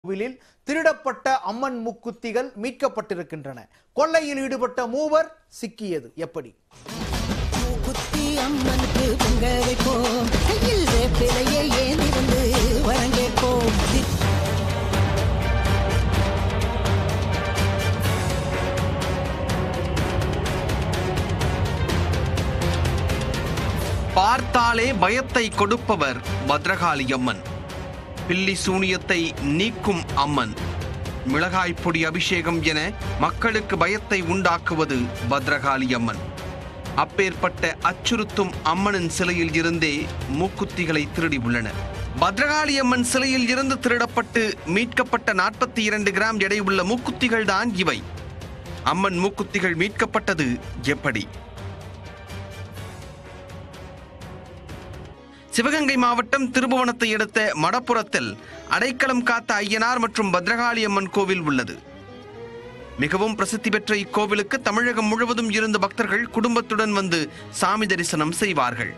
கோவிலில் திருடப்பட்ட அம்மன் மூக்குத்திகள் மீட்கப்பட்டிருக்கின்றன கொள்ளையில் ஈடுபட்ட மூவர் சிக்கியது எப்படி குத்தி அம்மனுக்கு பொங்க வைப்போம் கையில் வேப்பிலையே ஏந்திருந்து வழங்கேற்போம் பார்த்தாலே பயத்தை கொடுப்பவர் பத்ரகாளி அம்மன் பில்லி சூனியத்தை நீக்கும் அம்மன் மிளகாய் பொடி அபிஷேகம் என மக்களுக்கு பயத்தை உண்டாக்குவது பத்ரகாளி அம்மன் அப்பேற்பட்ட அச்சுறுத்தும் அம்மனின் சிலையில் இருந்தே மூக்குத்திகளை திருடி உள்ளனர் பத்ரகாளி அம்மன் சிலையில் இருந்து திருடப்பட்டு மீட்கப்பட்ட நாற்பத்தி இரண்டு கிராம் எடையுள்ள மூக்குத்திகள் தான் இவை அம்மன் மூக்குத்திகள் மீட்கப்பட்டது எப்படி சிவகங்கை மாவட்டம் திருபுவனத்தை அடுத்த மடப்புறத்தில் அடைக்கலம் காத்த ஐயனார் மற்றும் பத்ரகாளி அம்மன் கோவில் உள்ளது மிகவும் பிரசித்தி பெற்ற இக்கோவிலுக்கு தமிழகம் முழுவதும் இருந்த பக்தர்கள் குடும்பத்துடன் வந்து சாமி தரிசனம் செய்வார்கள்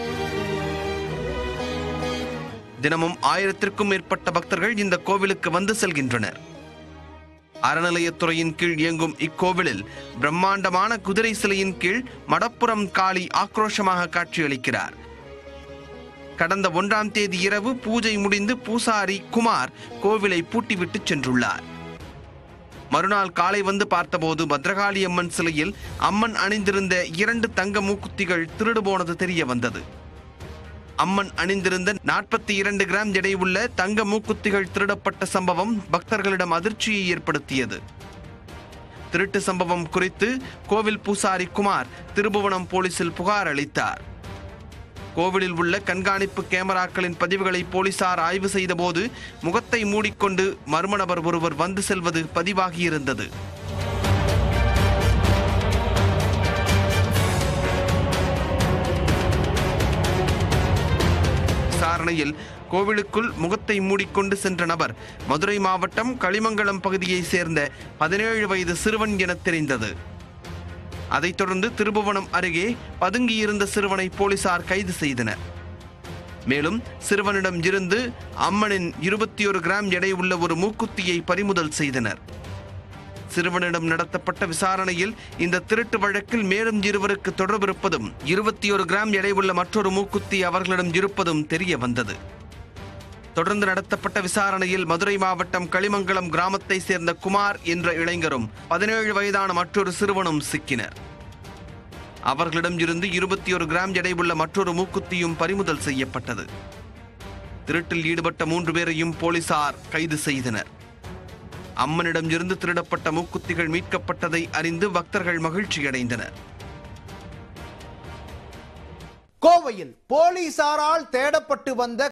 தினமும் ஆயிரத்திற்கும் மேற்பட்ட பக்தர்கள் இந்த கோவிலுக்கு வந்து செல்கின்றனர் அறநிலையத்துறையின் கீழ் இயங்கும் இக்கோவிலில் பிரம்மாண்டமான குதிரை சிலையின் கீழ் மடப்புறம் காளி ஆக்ரோஷமாக காட்சியளிக்கிறார் கடந்த ஒன்றாம் தேதி இரவு பூஜை முடிந்து பூசாரி குமார் கோவிலை பூட்டிவிட்டு சென்றுள்ளார் மறுநாள் காலை வந்து பார்த்தபோது பத்ரகாளி அம்மன் சிலையில் அம்மன் அணிந்திருந்த இரண்டு தங்க மூக்குத்திகள் திருடு போனது தெரிய வந்தது அம்மன் அணிந்திருந்த நாற்பத்தி இரண்டு கிராம் எடையுள்ள தங்க மூக்குத்திகள் திருடப்பட்ட சம்பவம் பக்தர்களிடம் அதிர்ச்சியை ஏற்படுத்தியது திருட்டு சம்பவம் குறித்து கோவில் பூசாரி குமார் திருபுவனம் போலீசில் புகார் அளித்தார் கோவிலில் உள்ள கண்காணிப்பு கேமராக்களின் பதிவுகளை போலீசார் ஆய்வு செய்தபோது முகத்தை மூடிக்கொண்டு மர்ம நபர் ஒருவர் வந்து செல்வது பதிவாகியிருந்தது விசாரணையில் கோவிலுக்குள் முகத்தை மூடிக்கொண்டு சென்ற நபர் மதுரை மாவட்டம் களிமங்கலம் பகுதியைச் சேர்ந்த பதினேழு வயது சிறுவன் என தெரிந்தது அதைத் தொடர்ந்து திருபுவனம் அருகே பதுங்கியிருந்த சிறுவனை போலீசார் கைது செய்தனர் மேலும் சிறுவனிடம் இருந்து அம்மனின் இருபத்தி ஒரு கிராம் எடை உள்ள ஒரு மூக்குத்தியை பறிமுதல் செய்தனர் சிறுவனிடம் நடத்தப்பட்ட விசாரணையில் இந்த திருட்டு வழக்கில் மேலும் இருவருக்கு தொடர்பு இருப்பதும் இருபத்தி ஒரு கிராம் எடை உள்ள மற்றொரு மூக்குத்தி அவர்களிடம் இருப்பதும் தெரிய வந்தது தொடர்ந்து நடத்தப்பட்ட விசாரணையில் மதுரை மாவட்டம் களிமங்கலம் கிராமத்தை சேர்ந்த குமார் என்ற இளைஞரும் பதினேழு வயதான மற்றொரு சிறுவனும் சிக்கினர் அவர்களிடம் இருந்து இருபத்தி ஒரு கிராம் எடையுள்ள மற்றொரு மூக்குத்தியும் பறிமுதல் செய்யப்பட்டது திருட்டில் ஈடுபட்ட மூன்று பேரையும் போலீசார் கைது செய்தனர் அம்மனிடம் இருந்து திருடப்பட்ட மூக்குத்திகள் மீட்கப்பட்டதை அறிந்து பக்தர்கள் மகிழ்ச்சியடைந்தனர் கோவையில் போலீசாரால் தேடப்பட்டு வந்த